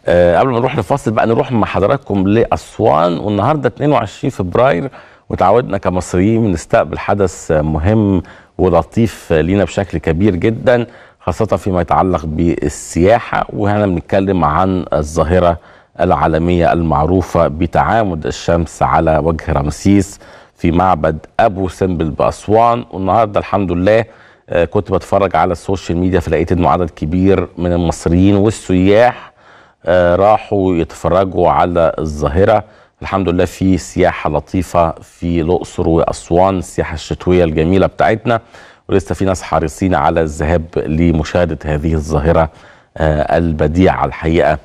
آه قبل ما نروح لفاصل بقى نروح مع حضراتكم لاسوان والنهارده 22 فبراير وتعودنا كمصريين نستقبل حدث مهم ولطيف لينا بشكل كبير جدا خاصة فيما يتعلق بالسياحة وهنا بنتكلم عن الظاهرة العالمية المعروفة بتعامد الشمس على وجه رمسيس في معبد أبو سمبل بأسوان والنهاردة الحمد لله آه، كنت بتفرج على السوشيال ميديا فلقيت انه عدد كبير من المصريين والسياح آه، راحوا يتفرجوا على الظاهرة الحمد لله في سياحة لطيفة في الأقصر وأسوان السياحة الشتوية الجميلة بتاعتنا ولسه في ناس حريصين على الذهاب لمشاهدة هذه الظاهرة آه، البديعة الحقيقة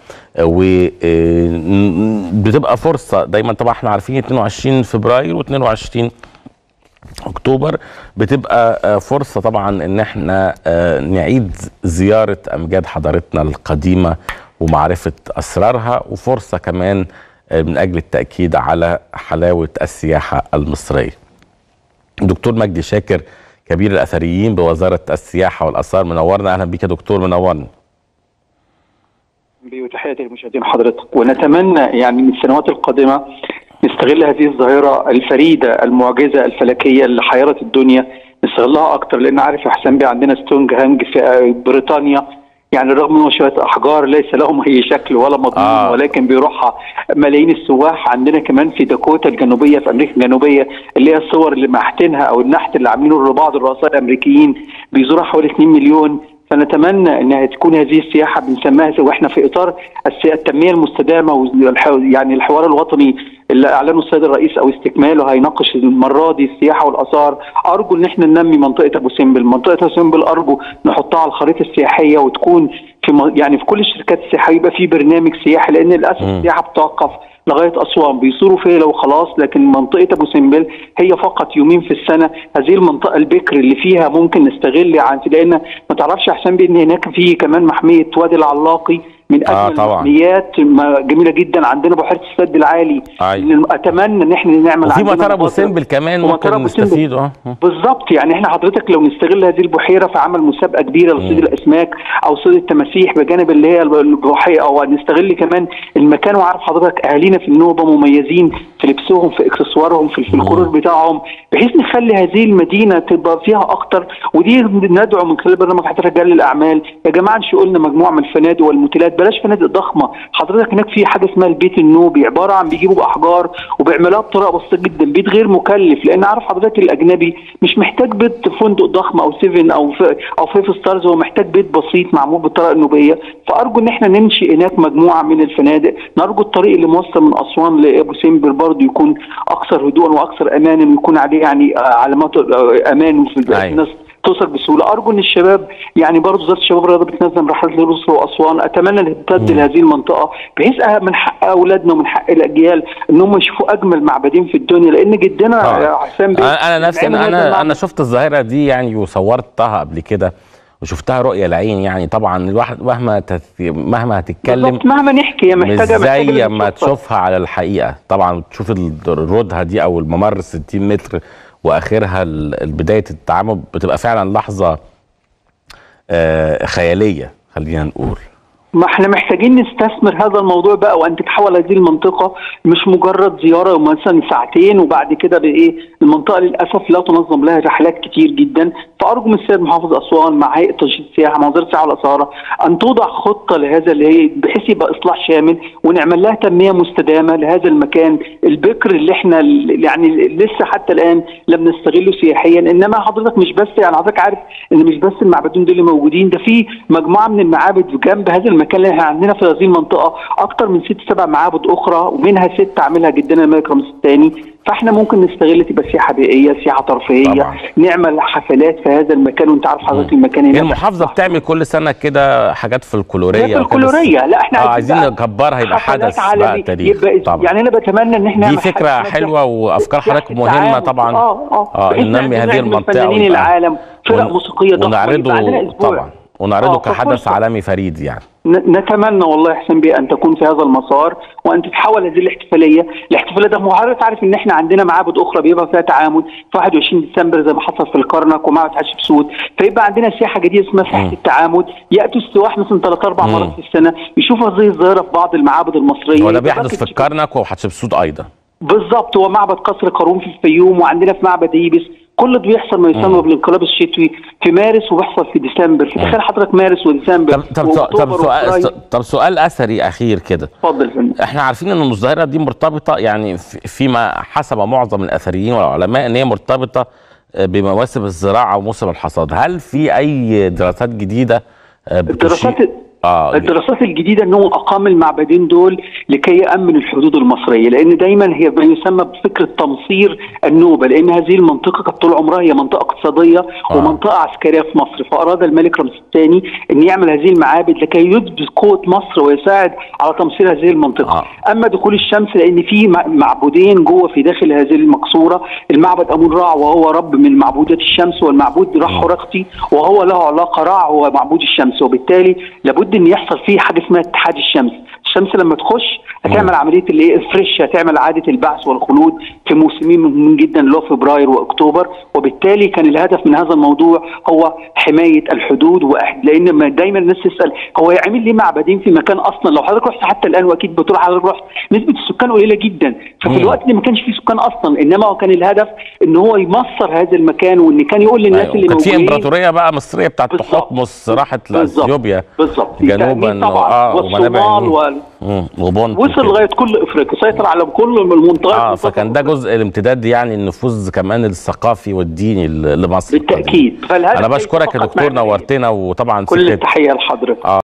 وبتبقى فرصة دايما طبعا احنا عارفين 22 فبراير و22 اكتوبر بتبقى آه، فرصه طبعا ان احنا آه، نعيد زياره امجاد حضارتنا القديمه ومعرفه اسرارها وفرصه كمان آه، من اجل التاكيد على حلاوه السياحه المصريه. دكتور مجدي شاكر كبير الاثريين بوزاره السياحه والاثار منورنا اهلا بيك يا دكتور منورنا. وتحياتي للمشاهدين حضرتك ونتمنى يعني من السنوات القادمه نستغل هذه الظاهره الفريده المعجزه الفلكيه اللي حيرت الدنيا نستغلها اكتر لان عارف يا حسام بيه عندنا ستونج هانج في بريطانيا يعني رغم انه شويه احجار ليس لهم اي شكل ولا مضمون آه. آه. ولكن بيروحها ملايين السواح عندنا كمان في داكوتا الجنوبيه في امريكا الجنوبيه اللي هي الصور اللي محتينها او النحت اللي عاملينه لبعض الرؤساء الامريكيين بيزورها حوالي 2 مليون فنتمنى انها تكون هذه السياحه بنسميها واحنا في اطار السي- التنميه المستدامه والح- يعني الحوار الوطني اللي اعلنه السيد الرئيس او استكماله هيناقش المره دي السياحه والاثار ارجو ان احنا ننمي منطقه ابو سمبل منطقه ابو سمبل ارجو نحطها على الخريطه السياحيه وتكون في م- يعني في كل الشركات السياحيه يبقى في برنامج سياحي لان للاسف مم. السياحه بتوقف لغايه اسوان بيصوروا فيها وخلاص لكن منطقه ابو سمبل هي فقط يومين في السنه هذه المنطقه البكر اللي فيها ممكن نستغل عن لان ما تعرفش يا حسام بيه ان هناك في كمان محميه وادي العلاقي من آه اجمل طبعاً. المحميات ما- جميله جدا عندنا بحيره السد العالي أيوة. اتمنى ان احنا نعمل وفي عندنا مطار ابو مبادرة. سمبل كمان ومطار ممكن أبو سمبل. نستفيد اه بالظبط يعني احنا حضرتك لو نستغل هذه البحيره في عمل مسابقه كبيره لصيد الاسماك او صيد التماسيح بجانب اللي هي البحيره او نستغل كمان المكان وعارف حضرتك اهالينا في النوبه مميزين في لبسهم في اكسسوارهم في في الكرور بتاعهم بحيث نخلي هذه المدينه تبقى فيها اكتر ودي ندعو من خلال برنامج حتى رجال الاعمال يا جماعه انشئوا لنا مجموعه من الفنادق والموتيلات بلاش فنادق ضخمه حضرتك هناك في حاجه اسمها البيت النوبي عباره عن بيجيبوا باحجار وبيعملوها بطريقه بسيطه جدا بيت غير مكلف لان عارف حضرتك الاجنبي مش محتاج بيت فندق ضخم او سيفن او في او فايف ستارز هو محتاج بيت بسيط معمول بالطريقه النوبيه فارجو ان احنا ننشئ هناك مجموعه من الفنادق نرجو الطريق اللي موصل من اسوان لابو سمبل برضه يكون اكثر هدوءا واكثر امانا ويكون عليه يعني آه، علامات آه، امان في أيوة. الناس توصل بسهوله ارجو ان الشباب يعني برضه وزاره الشباب والرياضه بتنظم رحلات للاقصر واسوان اتمنى ان تمتد لهذه المنطقه بحيث أه- من حق اولادنا ومن حق الاجيال ان هم يشوفوا اجمل معبدين في الدنيا لان جدنا آه. يا حسام بيه انا أنا نفسي عمل انا هذا انا, المعبد. أنا شفت الظاهره دي يعني وصورتها قبل كده وشفتها رؤيه العين يعني طبعا الواحد مهما تت... مهما هتتكلم بالظبط مهما نحكي هي مش محتاجه محتاجة زي لازم ما تشوفها. تشوفها على الحقيقه طبعا تشوف الردهه دي او الممر 60 متر واخرها ال- بدايه التعامل بتبقى فعلا لحظه آه، خياليه خلينا نقول ما احنا محتاجين نستثمر هذا الموضوع بقى وان تتحول هذه المنطقه مش مجرد زياره مثلا ساعتين وبعد كده بايه المنطقه للاسف لا تنظم لها رحلات كتير جدا فارجو من السيد محافظ اسوان مع هيئه تنشيط السياحه مع وزاره السياحه والاثار ان توضع خطه لهذا اللي هي بحيث يبقى اصلاح شامل ونعمل لها تنميه مستدامه لهذا المكان البكر اللي احنا ال- يعني لسه حتى الان لم نستغله سياحيا انما حضرتك مش بس يعني حضرتك عارف ان مش بس المعبدين دول اللي موجودين ده في مجموعه من المعابد جنب هذا المكان اللي احنا عندنا في هذه المنطقه اكثر من ست سبع معابد اخرى ومنها ست عاملها جدنا الملك رمسيس الثاني فاحنا ممكن نستغل تبقى سياحه بيئيه سياحه ترفيهيه طبعاً. نعمل حفلات في هذا المكان وانت عارف حضرتك المكان هي هنا المحافظه بتعمل كل سنه كده حاجات في الكولوريه في وكده. الكولوريه لا احنا اه عايزين عايزين بقى نكبرها يبقى حفلات حدث عالمي. بقى تاريخ يبقى طبعا يعني انا بتمنى ان احنا دي نعمل فكره حاجة اسمها حلوه وافكار سياحة حضرتك مهمه التعاون. طبعا اه اه اه بحيث ننمي نعمل هذه المنطقه فنانين ويبقى- العالم فرق ون- موسيقيه ضخمه يبقى عندنا ونعرضه اسبوع طبعا ونعرضه آه، كحدث ففرصة. عالمي فريد يعني ن- نتمنى والله يا حسين بيه ان تكون في هذا المسار وان تتحول هذه الاحتفاليه، الاحتفاليه ده حضرتك عارف ان احنا عندنا معابد اخرى بيبقى فيها تعامد في 21 ديسمبر زي ما حصل في الكرنك ومعبد حتشبسوت، فيبقى عندنا سياحه جديده اسمها سياحه التعامد، ياتوا السواح مثلا ثلاث اربع مم. مرات في السنه يشوفوا هذه الظاهره في بعض المعابد المصريه وده يبقى بيحدث في باكج الكرنك وحتشبسوت ايضا بالظبط هو معبد قصر قارون في الفيوم وعندنا في معبد ايبس كل ده بيحصل ما يسمى بالانقلاب الشتوي في مارس وبيحصل في ديسمبر فتخيل حضرتك مارس وديسمبر طب طب سؤال- طب وأكتوبر سؤال وفبراير. طب سؤال اثري اخير كده اتفضل يا فندم احنا عارفين ان الظاهره دي مرتبطه يعني في- فيما حسب معظم الاثريين والعلماء ان هي مرتبطه آه، بمواسم الزراعه وموسم الحصاد هل في اي دراسات جديده آه، بتشير الدراسات اه الدراسات الجديده انه اقام المعبدين دول لكي يامن الحدود المصريه لان دايما هي ما يسمى بفكره تمصير النوبه لان هذه المنطقه كانت طول عمرها هي منطقه اقتصاديه آه. ومنطقه عسكريه في مصر فاراد الملك رمسيس الثاني ان يعمل هذه المعابد لكي يثبت قوه مصر ويساعد على تمصير هذه المنطقه آه. اما دخول الشمس لان في مع- معبودين جوه في داخل هذه المقصوره المعبد امون رع وهو رب من معبودات الشمس والمعبود رع حرقتي وهو له علاقه رع هو معبود الشمس وبالتالي لابد ان يحصل فيه حاجه اسمها اتحاد الشمس الشمس لما تخش هتعمل عمليه اللي هي فريش هتعمل عاده البعث والخلود في موسمين مهمين جدا اللي هو فبراير واكتوبر وبالتالي كان الهدف من هذا الموضوع هو حمايه الحدود وأح- لان ما دايما الناس تسال هو يعمل ليه معبدين في مكان اصلا لو حضرتك رحت حتى الان واكيد بتقول حضرتك رحت نسبه السكان قليله جدا ففي مم. الوقت ده ما كانش فيه سكان اصلا انما هو كان الهدف ان هو يمصر هذا المكان وان كان يقول للناس أيوة. اللي كانت في موجودين امبراطوريه بقى مصريه بتاعت بالظبط. تحتمس راحت بالظبط. لاثيوبيا بالظبط جنوبا بالتأكيد طبعا آه، ومنابع والصومال النيل. و... مم، وبونت وصل وكده. لغايه كل افريقيا سيطر على كل المنطقه اه فكان ده جزء الامتداد يعني النفوذ كمان الثقافي والديني ل- لمصر بالتاكيد فالهدف انا ليس بشكرك يا فقط دكتور معرفي. نورتنا وطبعا كل فكره التحيه لحضرتك اه